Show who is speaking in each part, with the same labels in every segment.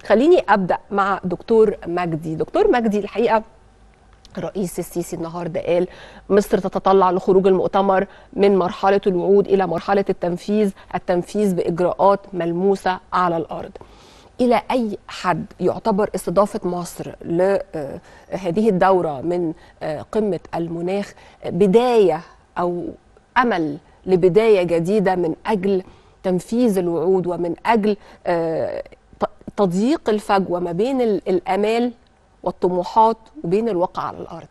Speaker 1: خليني ابدا مع دكتور مجدي دكتور مجدي الحقيقه الرئيس السيسي النهارده قال مصر تتطلع لخروج المؤتمر من مرحله الوعود الى مرحله التنفيذ التنفيذ باجراءات ملموسه على الارض الى اي حد يعتبر استضافه مصر لهذه الدوره من قمه المناخ بدايه او امل لبدايه جديده من اجل تنفيذ الوعود ومن اجل تضييق الفجوه ما بين الامال والطموحات وبين الواقع على الارض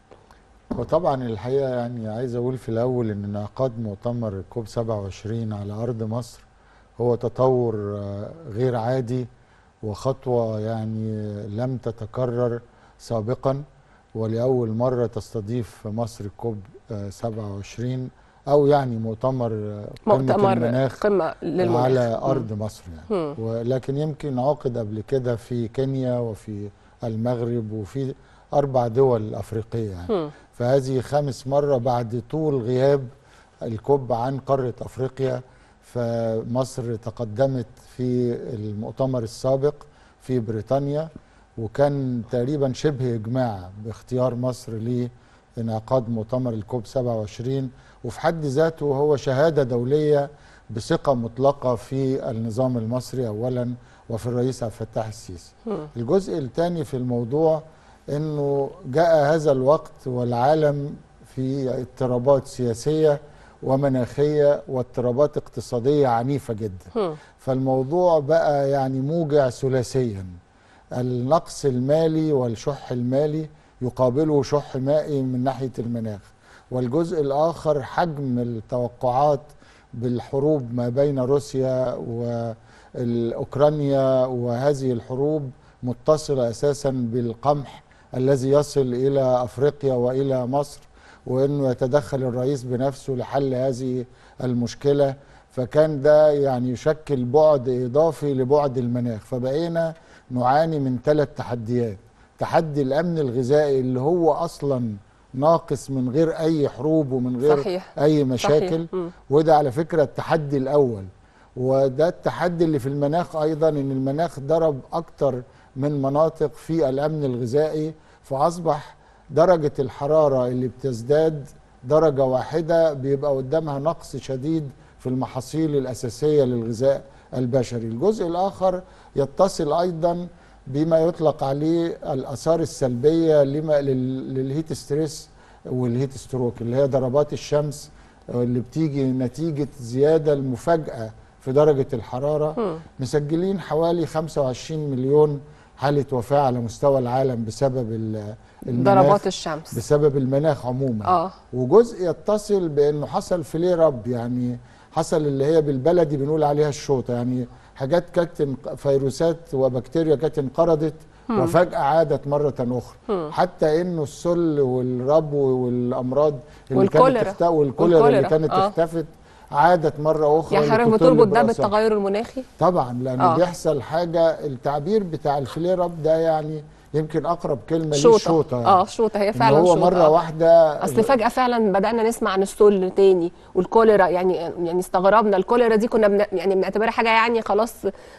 Speaker 2: وطبعا الحقيقه يعني عايز اقول في الاول ان انعقاد مؤتمر كوب 27 على ارض مصر هو تطور غير عادي وخطوه يعني لم تتكرر سابقا ولاول مره تستضيف مصر كوب 27 او يعني مؤتمر
Speaker 1: مؤتمر
Speaker 2: المناخ
Speaker 1: قمه للمناخ
Speaker 2: على ارض مصر يعني ولكن يمكن عقد قبل كده في كينيا وفي المغرب وفي اربع دول افريقيه يعني فهذه خامس مره بعد طول غياب الكوب عن قاره افريقيا فمصر تقدمت في المؤتمر السابق في بريطانيا وكان تقريبا شبه اجماع باختيار مصر لانعقاد مؤتمر الكوب 27 وفي حد ذاته هو شهاده دوليه بثقه مطلقه في النظام المصري اولا وفي الرئيس عبد الفتاح السيسي. الجزء الثاني في الموضوع انه جاء هذا الوقت والعالم في اضطرابات سياسيه ومناخيه واضطرابات اقتصاديه عنيفه جدا. فالموضوع بقى يعني موجع ثلاثيا. النقص المالي والشح المالي يقابله شح مائي من ناحيه المناخ. والجزء الاخر حجم التوقعات بالحروب ما بين روسيا و اوكرانيا وهذه الحروب متصله اساسا بالقمح الذي يصل الى افريقيا والى مصر وانه يتدخل الرئيس بنفسه لحل هذه المشكله فكان ده يعني يشكل بعد اضافي لبعد المناخ فبقينا نعاني من ثلاث تحديات تحدي الامن الغذائي اللي هو اصلا ناقص من غير اي حروب ومن غير
Speaker 1: صحيح.
Speaker 2: اي مشاكل
Speaker 1: صحيح.
Speaker 2: وده على فكره التحدي الاول وده التحدي اللي في المناخ ايضا ان المناخ ضرب اكتر من مناطق في الامن الغذائي فاصبح درجه الحراره اللي بتزداد درجه واحده بيبقى قدامها نقص شديد في المحاصيل الاساسيه للغذاء البشري الجزء الاخر يتصل ايضا بما يطلق عليه الاثار السلبيه لما للهيت ستريس والهيت ستروك اللي هي ضربات الشمس اللي بتيجي نتيجه زياده المفاجاه في درجة الحرارة م. مسجلين حوالي 25 مليون حالة وفاة على مستوى العالم بسبب المناخ
Speaker 1: ضربات الشمس
Speaker 2: بسبب المناخ عموما
Speaker 1: آه.
Speaker 2: وجزء يتصل بأنه حصل فلير اب يعني حصل اللي هي بالبلدي بنقول عليها الشوطة يعني حاجات كانت فيروسات وبكتيريا كانت انقرضت وفجأة عادت مرة أخرى م. حتى إنه السل والربو والأمراض اللي
Speaker 1: والكوليرا
Speaker 2: كانت اختفت والكوليرا, والكوليرا اللي كانت آه. اختفت عادت مره اخرى
Speaker 1: يعني حضرتك بتربط ده بالتغير المناخي؟
Speaker 2: طبعا لان آه. بيحصل حاجه التعبير بتاع الفلير اب ده يعني يمكن اقرب كلمه
Speaker 1: شوطة.
Speaker 2: للشوطه
Speaker 1: يعني. اه شوطه هي فعلا
Speaker 2: هو
Speaker 1: شوطة.
Speaker 2: مره واحده
Speaker 1: اصل فجاه فعلا بدانا نسمع عن السل تاني والكوليرا يعني يعني استغربنا الكوليرا دي كنا بن يعني بنعتبرها حاجه يعني خلاص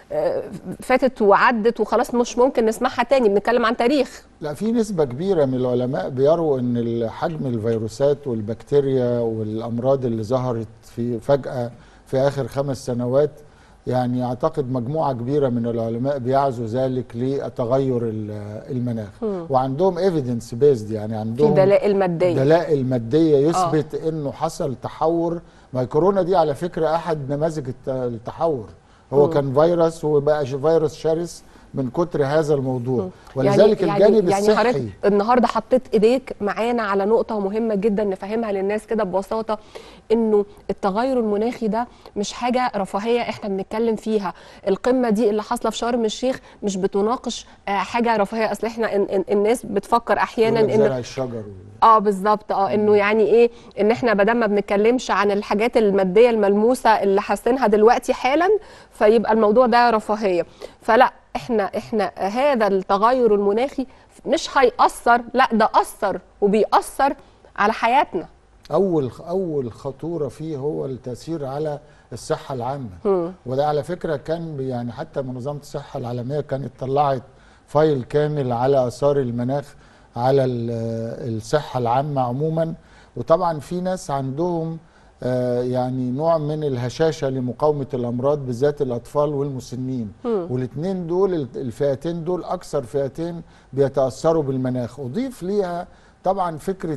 Speaker 1: فاتت وعدت وخلاص مش ممكن نسمعها تاني بنتكلم عن تاريخ
Speaker 2: لا في نسبه كبيره من العلماء بيروا ان حجم الفيروسات والبكتيريا والامراض اللي ظهرت في فجاه في اخر خمس سنوات يعني اعتقد مجموعه كبيره من العلماء بيعزوا ذلك لتغير المناخ م. وعندهم ايفيدنس بيزد يعني عندهم
Speaker 1: في دلائل ماديه
Speaker 2: دلائل ماديه يثبت آه. انه حصل تحور ما كورونا دي على فكره احد نماذج التحور هو م. كان فيروس وبقى فيروس شرس من كتر هذا الموضوع ولذلك
Speaker 1: يعني
Speaker 2: الجانب
Speaker 1: يعني
Speaker 2: الصحي
Speaker 1: يعني النهارده حطيت ايديك معانا على نقطه مهمه جدا نفهمها للناس كده ببساطه انه التغير المناخي ده مش حاجه رفاهيه احنا بنتكلم فيها القمه دي اللي حاصله في شرم الشيخ مش بتناقش حاجه رفاهيه اصل احنا إن إن الناس بتفكر احيانا
Speaker 2: ان زرع الشجر
Speaker 1: اه بالظبط اه انه يعني ايه ان احنا بدل ما بنتكلمش عن الحاجات الماديه الملموسه اللي حاسينها دلوقتي حالا فيبقى الموضوع ده رفاهيه فلا احنا احنا هذا التغير المناخي مش هيأثر لا ده أثر وبيأثر على حياتنا
Speaker 2: اول اول خطوره فيه هو التاثير على الصحه العامه وده على فكره كان بي- يعني حتى منظمه الصحه العالميه كانت طلعت فايل كامل على اثار المناخ على ال- الصحه العامه عموما وطبعا في ناس عندهم آه، يعني نوع من الهشاشه لمقاومه الامراض بالذات الاطفال والمسنين والاثنين دول الفئتين دول اكثر فئتين بيتاثروا بالمناخ اضيف ليها طبعا فكره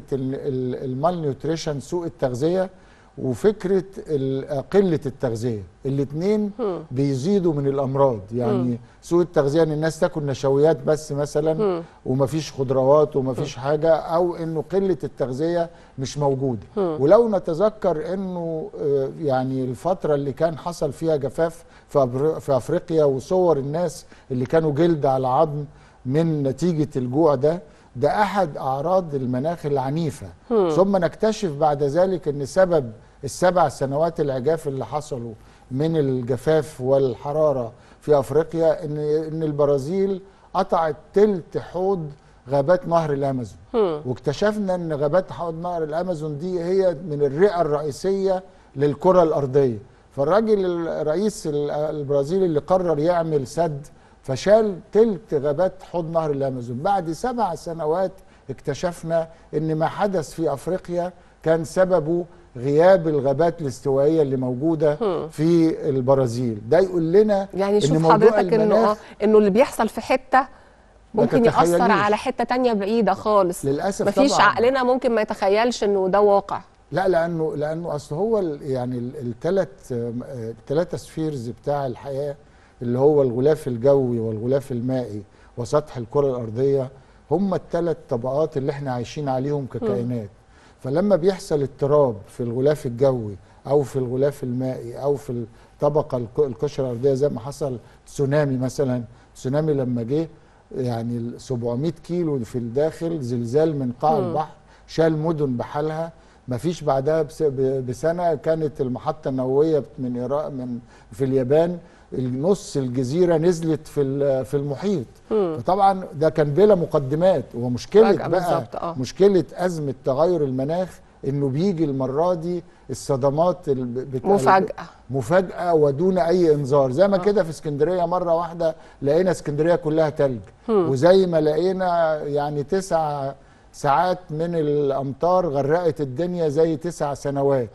Speaker 2: المال نيوتريشن سوء التغذيه وفكره ال- قله التغذيه الاثنين بيزيدوا من الامراض يعني سوء التغذيه ان الناس تاكل نشويات بس مثلا ومفيش خضروات ومفيش حاجه او انه قله التغذيه مش موجوده ولو نتذكر انه آه، يعني الفتره اللي كان حصل فيها جفاف في أبر- في افريقيا وصور الناس اللي كانوا جلد على عظم من نتيجه الجوع ده ده احد اعراض المناخ العنيفه ثم نكتشف بعد ذلك ان سبب السبع سنوات العجاف اللي حصلوا من الجفاف والحراره في افريقيا ان ان البرازيل قطعت تلت حوض غابات نهر الامازون واكتشفنا ان غابات حوض نهر الامازون دي هي من الرئه الرئيسيه للكره الارضيه فالراجل الرئيس ال- البرازيلي اللي قرر يعمل سد فشال تلت غابات حوض نهر الامازون بعد سبع سنوات اكتشفنا ان ما حدث في افريقيا كان سببه غياب الغابات الاستوائيه اللي موجوده في البرازيل ده يقول لنا
Speaker 1: يعني
Speaker 2: إن
Speaker 1: شوف
Speaker 2: موضوع
Speaker 1: حضرتك انه
Speaker 2: المناخ
Speaker 1: اه انه اللي بيحصل في حته ممكن ياثر
Speaker 2: تتخيليش.
Speaker 1: على حته تانية بعيده خالص
Speaker 2: للاسف
Speaker 1: مفيش
Speaker 2: طبعا
Speaker 1: عقلنا ممكن ما يتخيلش انه ده واقع
Speaker 2: لا لانه لانه اصل هو ال- يعني الثلاث الثلاثه سفيرز بتاع الحياه اللي هو الغلاف الجوي والغلاف المائي وسطح الكره الارضيه هم الثلاث طبقات اللي احنا عايشين عليهم ككائنات فلما بيحصل اضطراب في الغلاف الجوي او في الغلاف المائي او في الطبقه الك- القشره الارضيه زي ما حصل تسونامي مثلا تسونامي لما جه يعني ال 700 كيلو في الداخل زلزال من قاع البحر شال مدن بحالها ما فيش بعدها بس- ب- بسنه كانت المحطه النوويه من إيران من في اليابان النص الجزيره نزلت في ال- في المحيط فطبعا ده كان بلا مقدمات ومشكله
Speaker 1: فجأة
Speaker 2: بقى
Speaker 1: بالظبط، آه.
Speaker 2: مشكله ازمه تغير المناخ انه بيجي المره دي الصدمات ال- بتاع
Speaker 1: مفاجاه
Speaker 2: مفاجاه ودون اي انذار زي ما كده في اسكندريه مره واحده لقينا اسكندريه كلها تلج وزي ما لقينا يعني تسع ساعات من الامطار غرقت الدنيا زي تسع سنوات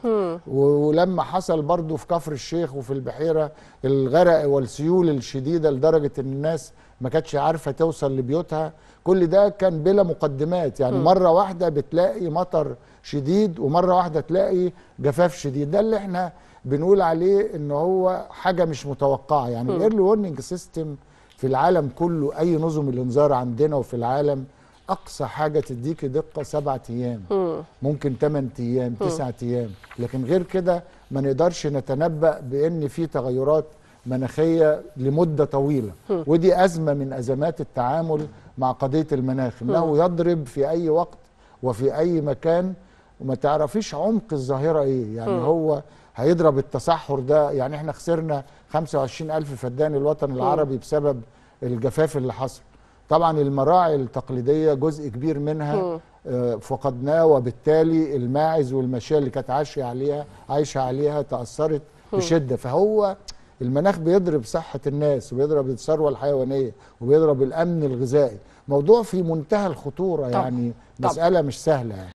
Speaker 2: ولما حصل برضو في كفر الشيخ وفي البحيره الغرق والسيول الشديده لدرجه ان الناس ما كانتش عارفه توصل لبيوتها كل ده كان بلا مقدمات يعني مره واحده بتلاقي مطر شديد ومره واحده تلاقي جفاف شديد ده اللي احنا بنقول عليه ان هو حاجه مش متوقعه يعني الايرلي وورنينج سيستم في العالم كله اي نظم الانذار عندنا وفي العالم اقصى حاجه تديكي دقه سبعة ايام ممكن 8 ايام 9 ايام لكن غير كده ما نقدرش نتنبأ بان في تغيرات مناخيه لمده طويله ودي ازمه من ازمات التعامل مع قضيه المناخ انه يضرب في اي وقت وفي اي مكان وما تعرفيش عمق الظاهره ايه يعني هو هيضرب التصحر ده يعني احنا خسرنا 25 ألف فدان الوطن العربي بسبب الجفاف اللي حصل طبعا المراعي التقليدية جزء كبير منها آه، فقدناه وبالتالي الماعز والماشية اللي كانت عايشة عليها عايشة عليها تأثرت بشدة فهو المناخ بيضرب صحة الناس وبيضرب الثروة الحيوانية وبيضرب الأمن الغذائي موضوع في منتهى الخطورة
Speaker 1: طبعاً.
Speaker 2: يعني
Speaker 1: طبعاً.
Speaker 2: مسألة مش سهلة يعني